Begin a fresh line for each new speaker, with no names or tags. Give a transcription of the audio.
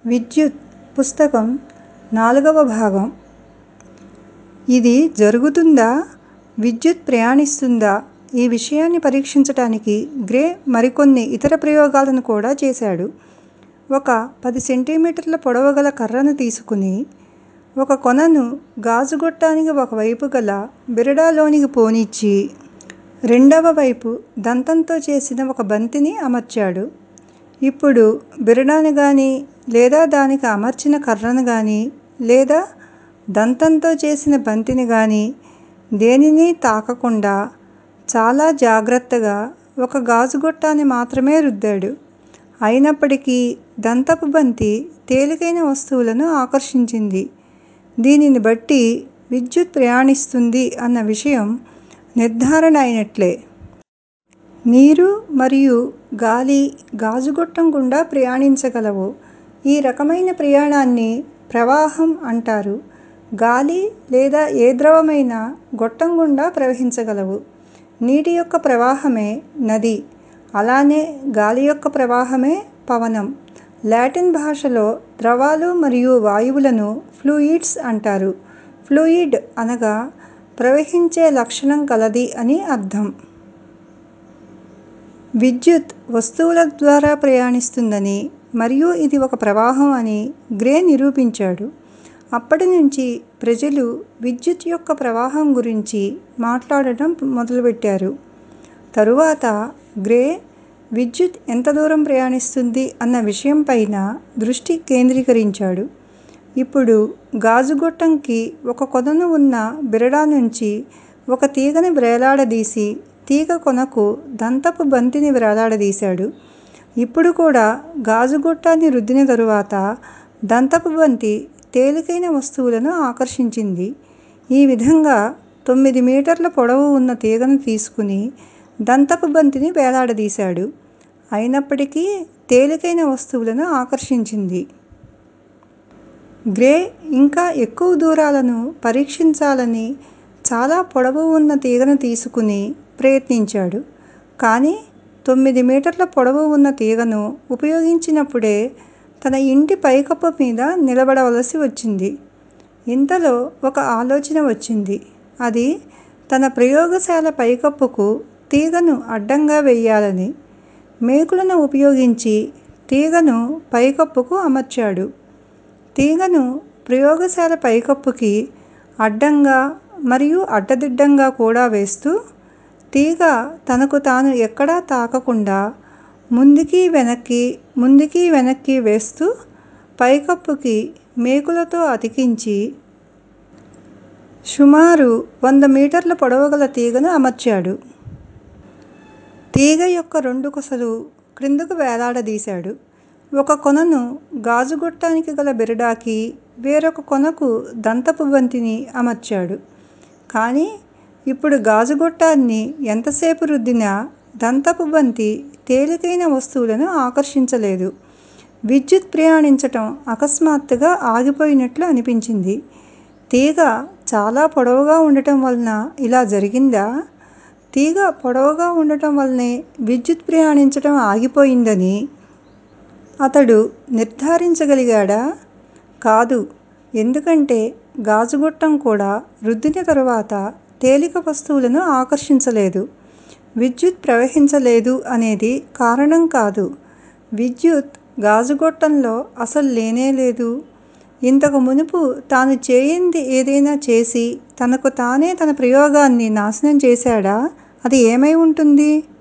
విద్యుత్ పుస్తకం నాలుగవ భాగం ఇది జరుగుతుందా విద్యుత్ ప్రయాణిస్తుందా ఈ విషయాన్ని పరీక్షించటానికి గ్రే మరికొన్ని ఇతర ప్రయోగాలను కూడా చేశాడు ఒక పది సెంటీమీటర్ల పొడవు గల కర్రను తీసుకుని ఒక కొనను గాజు గొట్టానికి ఒక వైపు గల బిరడాలోనికి పోనిచ్చి రెండవ వైపు దంతంతో చేసిన ఒక బంతిని అమర్చాడు ఇప్పుడు బిరడాను గాని లేదా దానికి అమర్చిన కర్రను గాని లేదా దంతంతో చేసిన బంతిని గాని దేనినీ తాకకుండా చాలా జాగ్రత్తగా ఒక గాజు గొట్టాన్ని మాత్రమే రుద్దాడు అయినప్పటికీ దంతపు బంతి తేలికైన వస్తువులను ఆకర్షించింది దీనిని బట్టి విద్యుత్ ప్రయాణిస్తుంది అన్న విషయం నిర్ధారణ అయినట్లే నీరు మరియు గాలి గాజు గొట్టం గుండా ప్రయాణించగలవు ఈ రకమైన ప్రయాణాన్ని ప్రవాహం అంటారు గాలి లేదా ఏ ద్రవమైనా గొట్టం గుండా ప్రవహించగలవు నీటి యొక్క ప్రవాహమే నది అలానే గాలి యొక్క ప్రవాహమే పవనం లాటిన్ భాషలో ద్రవాలు మరియు వాయువులను ఫ్లూయిడ్స్ అంటారు ఫ్లూయిడ్ అనగా ప్రవహించే లక్షణం కలది అని అర్థం విద్యుత్ వస్తువుల ద్వారా ప్రయాణిస్తుందని మరియు ఇది ఒక ప్రవాహం అని గ్రే నిరూపించాడు అప్పటి నుంచి ప్రజలు విద్యుత్ యొక్క ప్రవాహం గురించి మాట్లాడటం మొదలుపెట్టారు తరువాత గ్రే విద్యుత్ ఎంత దూరం ప్రయాణిస్తుంది అన్న విషయం పైన దృష్టి కేంద్రీకరించాడు ఇప్పుడు గాజు గొట్టంకి ఒక కొనను ఉన్న బిరడా నుంచి ఒక తీగని వ్రేలాడదీసి తీగ కొనకు దంతపు బంతిని వ్రేలాడదీశాడు ఇప్పుడు కూడా గాజు గొట్టాన్ని రుద్దిన తరువాత దంతపు బంతి తేలికైన వస్తువులను ఆకర్షించింది ఈ విధంగా తొమ్మిది మీటర్ల పొడవు ఉన్న తీగను తీసుకుని దంతపు బంతిని వేలాడదీశాడు అయినప్పటికీ తేలికైన వస్తువులను ఆకర్షించింది గ్రే ఇంకా ఎక్కువ దూరాలను పరీక్షించాలని చాలా పొడవు ఉన్న తీగను తీసుకుని ప్రయత్నించాడు కానీ తొమ్మిది మీటర్ల పొడవు ఉన్న తీగను ఉపయోగించినప్పుడే తన ఇంటి పైకప్పు మీద నిలబడవలసి వచ్చింది ఇంతలో ఒక ఆలోచన వచ్చింది అది తన ప్రయోగశాల పైకప్పుకు తీగను అడ్డంగా వెయ్యాలని మేకులను ఉపయోగించి తీగను పైకప్పుకు అమర్చాడు తీగను ప్రయోగశాల పైకప్పుకి అడ్డంగా మరియు అడ్డదిడ్డంగా కూడా వేస్తూ తీగ తనకు తాను ఎక్కడా తాకకుండా ముందుకి వెనక్కి ముందుకి వెనక్కి వేస్తూ పైకప్పుకి మేకులతో అతికించి సుమారు వంద మీటర్ల పొడవు గల తీగను అమర్చాడు తీగ యొక్క రెండు కొసలు క్రిందకు వేలాడదీశాడు ఒక కొనను గాజు గొట్టానికి గల బిరడాకి వేరొక కొనకు దంతపు బంతిని అమర్చాడు కానీ ఇప్పుడు గాజు గొట్టాన్ని ఎంతసేపు రుద్దినా దంతపు బంతి తేలికైన వస్తువులను ఆకర్షించలేదు విద్యుత్ ప్రయాణించటం అకస్మాత్తుగా ఆగిపోయినట్లు అనిపించింది తీగ చాలా పొడవుగా ఉండటం వలన ఇలా జరిగిందా తీగ పొడవుగా ఉండటం వల్లనే విద్యుత్ ప్రయాణించటం ఆగిపోయిందని అతడు నిర్ధారించగలిగాడా కాదు ఎందుకంటే గాజు గొట్టం కూడా రుద్దిన తరువాత తేలిక వస్తువులను ఆకర్షించలేదు విద్యుత్ ప్రవహించలేదు అనేది కారణం కాదు విద్యుత్ గాజు గొట్టంలో అసలు లేనే లేదు ఇంతకు మునుపు తాను చేయంది ఏదైనా చేసి తనకు తానే తన ప్రయోగాన్ని నాశనం చేశాడా అది ఏమై ఉంటుంది